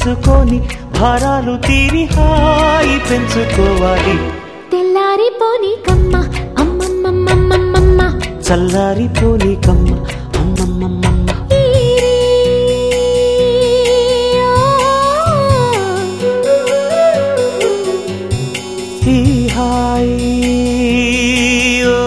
వేసుకొని భారాలు తీరి హాయి పెంచుకోవాలి తెల్లారిపోని కమ్మ అమ్మమ్మమ్మమ్మమ్మ చల్లారిపోని కమ్మ అమ్మమ్మమ్మమ్మ ఈ హాయి ఓ.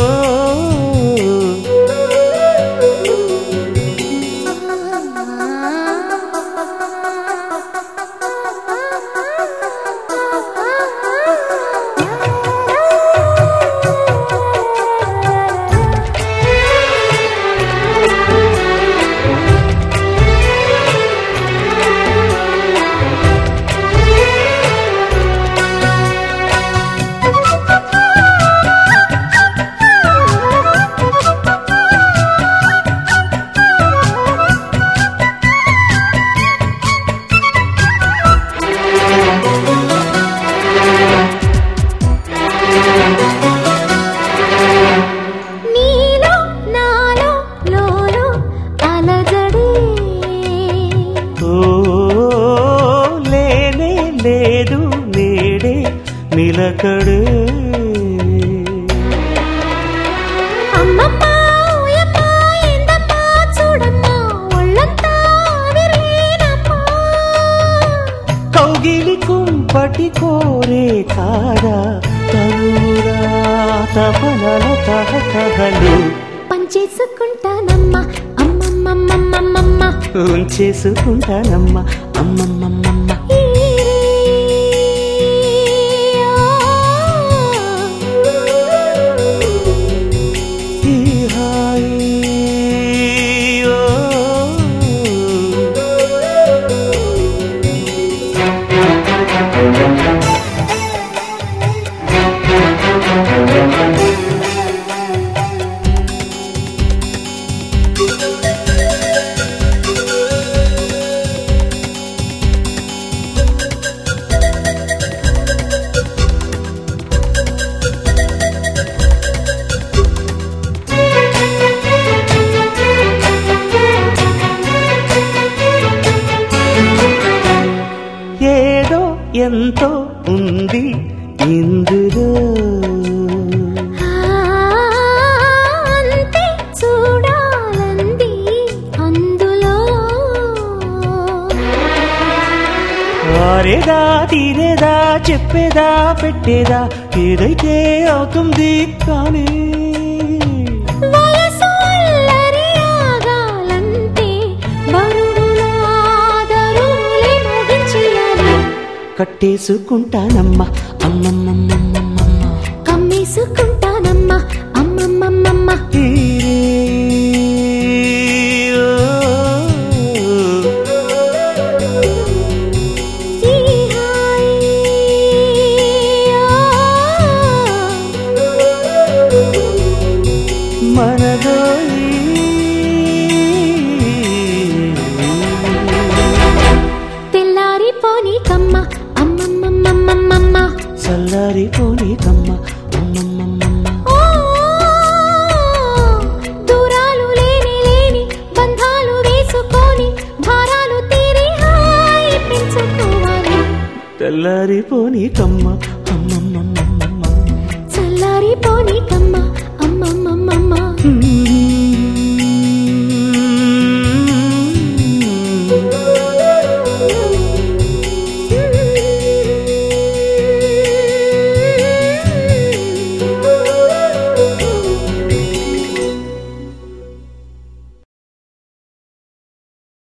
నీలో నాలో లోలో అలజడే ఓ లేనే లేదు నేడే నిలకడే అమ్మమ్మ ఓయమ్మ ఏందమ్మ చూడమ్మ ఒళ్ళంతా విరిగినమ్మా కౌగిలి కుంపటి కోరే కాదా తనురా తపనల తహతహలు పంచేసుకుంటానమ్మా అమ్మమ్మమ్మమ్మమ్మ ఉంచేసుకుంటానమ్మా అమ్మమ్మమ్మమ్మ ఈ హాయి ఓ. ఏదో ఎంతో ఉంది ఇందులో అంతే చూడాలంది అందులో ఆరేదా తీరేదా చెప్పేదా పెట్టేదా ఏదైతే అవుతుంది కానీ వయసు అల్లరి ఆగాలంటే బరువులా దరువులే మోగించేయాలి కట్టేసుకుంటానమ్మా అమ్మమ్మమ్మమ్మమ్మ కమ్మేసుకుంటానమ్మా అమ్మమ్మమ్మమ్మ ఈ ఓ. ఈ హాయి మనదోయి తెల్లారిపోని కమ్మ అమ్మమ్మమ్మమ్మమ్మ చల్లారిపోని కమ్మ అమ్మమ్మమ్మమ్మ ఓ దూరాలు లేని లేని బంధాలు వేసుకొని భారాలు తీరి హాయి పెంచుకోవాలి తెల్లారిపోని కమ్మ అమ్మమ్మమ్మమ్మ చల్లారిపోని కమ్మ అమ్మమ్మమ్మమ్మ హ్మ్.